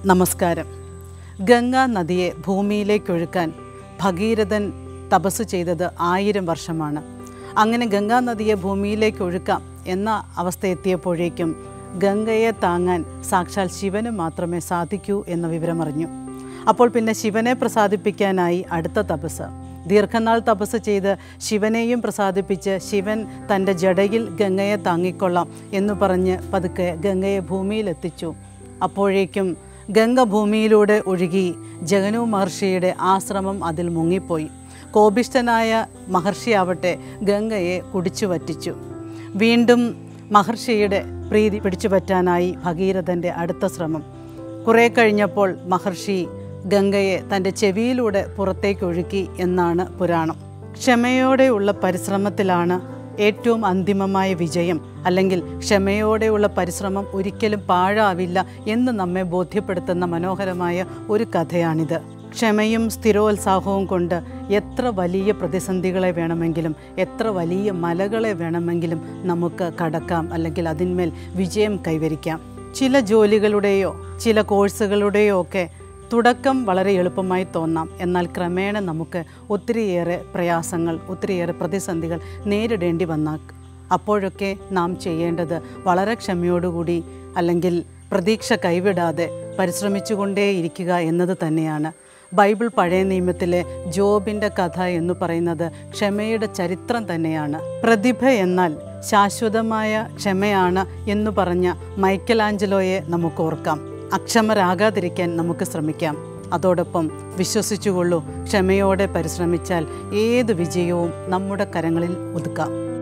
നമസ്കാരം ഗംഗാ നദിയെ ഭൂമിയിലേക്കൊഴുക്കാൻ ഭഗീരഥൻ തപസ് ചെയ്തത് ആയിരം വർഷമാണ് അങ്ങനെ ഗംഗാ നദിയെ ഭൂമിയിലേക്ക് ഒഴുക്കാം എന്ന അവസ്ഥ എത്തിയപ്പോഴേക്കും ഗംഗയെ താങ്ങാൻ സാക്ഷാൽ ശിവന് മാത്രമേ സാധിക്കൂ എന്ന വിവരമറിഞ്ഞു അപ്പോൾ പിന്നെ ശിവനെ പ്രസാദിപ്പിക്കാനായി അടുത്ത തപസ് ദീർഘനാൾ തപസ് ചെയ്ത് ശിവനെയും പ്രസാദിപ്പിച്ച് ശിവൻ തൻ്റെ ജടയിൽ ഗംഗയെ താങ്ങിക്കൊള്ളാം എന്നു പറഞ്ഞ് പതുക്കെ ഗംഗയെ ഭൂമിയിലെത്തിച്ചു അപ്പോഴേക്കും ഗംഗ ഭൂമിയിലൂടെ ഒഴുകി ജഗനു മഹർഷിയുടെ ആശ്രമം അതിൽ മുങ്ങിപ്പോയി കോപിഷ്ഠനായ മഹർഷിയാവട്ടെ ഗംഗയെ കുടിച്ചു വറ്റിച്ചു വീണ്ടും മഹർഷിയുടെ പ്രീതി പിടിച്ചു പറ്റാനായി ഭഗീരഥൻ്റെ അടുത്ത ശ്രമം കുറേ കഴിഞ്ഞപ്പോൾ മഹർഷി ഗംഗയെ തൻ്റെ ചെവിയിലൂടെ പുറത്തേക്ക് ഒഴുക്കി എന്നാണ് പുരാണം ക്ഷമയോടെയുള്ള പരിശ്രമത്തിലാണ് ഏറ്റവും അന്തിമമായ വിജയം അല്ലെങ്കിൽ ക്ഷമയോടെയുള്ള പരിശ്രമം ഒരിക്കലും പാഴാവില്ല എന്ന് നമ്മെ ബോധ്യപ്പെടുത്തുന്ന മനോഹരമായ ഒരു കഥയാണിത് ക്ഷമയും സ്ഥിരോത്സാഹവും കൊണ്ട് എത്ര വലിയ പ്രതിസന്ധികളെ വേണമെങ്കിലും എത്ര വലിയ മലകളെ വേണമെങ്കിലും നമുക്ക് കടക്കാം അല്ലെങ്കിൽ അതിന്മേൽ വിജയം കൈവരിക്കാം ചില ജോലികളുടെയോ ചില കോഴ്സുകളുടെയോ ഒക്കെ തുടക്കം വളരെ എളുപ്പമായി തോന്നാം എന്നാൽ ക്രമേണ നമുക്ക് ഒത്തിരിയേറെ പ്രയാസങ്ങൾ ഒത്തിരിയേറെ പ്രതിസന്ധികൾ നേരിടേണ്ടി വന്നാൽ അപ്പോഴൊക്കെ നാം ചെയ്യേണ്ടത് വളരെ ക്ഷമയോടുകൂടി അല്ലെങ്കിൽ പ്രതീക്ഷ കൈവിടാതെ പരിശ്രമിച്ചുകൊണ്ടേയിരിക്കുക എന്നത് തന്നെയാണ് ബൈബിൾ പഴയ നിയമത്തിലെ ജോബിൻ്റെ കഥ എന്ന് പറയുന്നത് ക്ഷമയുടെ ചരിത്രം തന്നെയാണ് പ്രതിഭ എന്നാൽ ശാശ്വതമായ ക്ഷമയാണ് എന്ന് പറഞ്ഞ മൈക്കലാഞ്ചലോയെ നമുക്ക് ഓർക്കാം അക്ഷമരാകാതിരിക്കാൻ നമുക്ക് ശ്രമിക്കാം അതോടൊപ്പം വിശ്വസിച്ചുകൊള്ളൂ ക്ഷമയോടെ പരിശ്രമിച്ചാൽ ഏത് വിജയവും നമ്മുടെ കരങ്ങളിൽ ഒതുക്കാം